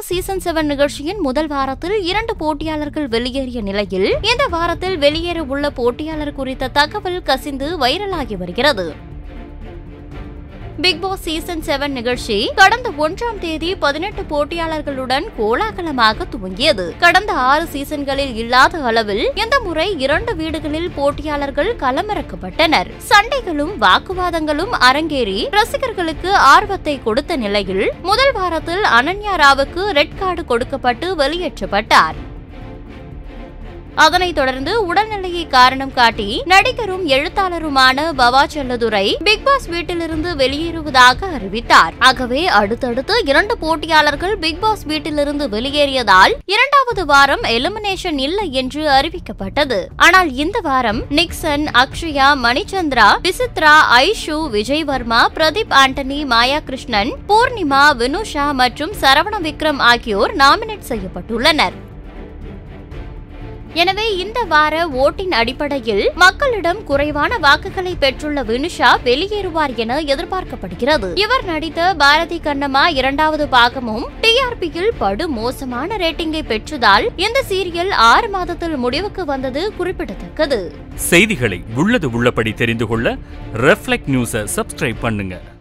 season seven நிகழ்ச்சியின் முதல் வாரத்தில் இரண்டு போட்டியாளர்கள் வெளியேறிய நிலையில் இந்த வாரத்தில் வெளியேற உள்ள போட்டியாளர் குறித்த தகவல் கசிந்து வைரலாகி வருகிறது பிக் பாஸ் சீசன் செவன் நிகழ்ச்சி கடந்த ஒன்றாம் தேதி பதினெட்டு போட்டியாளர்களுடன் கோலாகலமாக துவங்கியது கடந்த ஆறு சீசன்களில் இல்லாத அளவில் இந்த முறை இரண்டு வீடுகளில் போட்டியாளர்கள் களமிறக்கப்பட்டனர் சண்டைகளும் வாக்குவாதங்களும் அரங்கேறி ரசிகர்களுக்கு ஆர்வத்தை கொடுத்த நிலையில் முதல் வாரத்தில் அனன்யா ராவுக்கு ரெட் கார்டு கொடுக்கப்பட்டு வெளியேற்றப்பட்டார் அதனைத் தொடர்ந்து உடல்நிலையை காரணம் காட்டி நடிகரும் எழுத்தாளருமான பவா செல்லதுரை பிக் பாஸ் வீட்டிலிருந்து வெளியேறுவதாக அறிவித்தார் ஆகவே அடுத்தடுத்து இரண்டு போட்டியாளர்கள் பிக் பாஸ் வீட்டிலிருந்து வெளியேறியதால் இரண்டாவது வாரம் எலிமினேஷன் இல்லை என்று அறிவிக்கப்பட்டது ஆனால் இந்த வாரம் நிக்சன் அக்ஷயா மணிச்சந்திரா விசித்ரா ஐஷு விஜய் வர்மா பிரதீப் ஆண்டனி மாயா கிருஷ்ணன் பூர்ணிமா வினுஷா மற்றும் சரவண விக்ரம் ஆகியோர் நாமினேட் செய்யப்பட்டுள்ளனர் எனவே இந்த வார ஓட்டின் அடிப்படையில் மக்களிடம் குறைவான வாக்குகளை பெற்றுள்ள வினுஷா வெளியேறுவார் என எதிர்பார்க்கப்படுகிறது இவர் நடித்த பாரதி கண்ணம்மா இரண்டாவது பாகமும் டிஆர்பியில் படு மோசமான ரேட்டிங்கை பெற்றதால் இந்த சீரியல் ஆறு மாதத்தில் முடிவுக்கு வந்தது குறிப்பிடத்தக்கது செய்திகளை உள்ளது உள்ளபடி தெரிந்து கொள்ள ரெஃப்ளெக்ட் நியூஸை சப்ஸ்கிரைப் பண்ணுங்க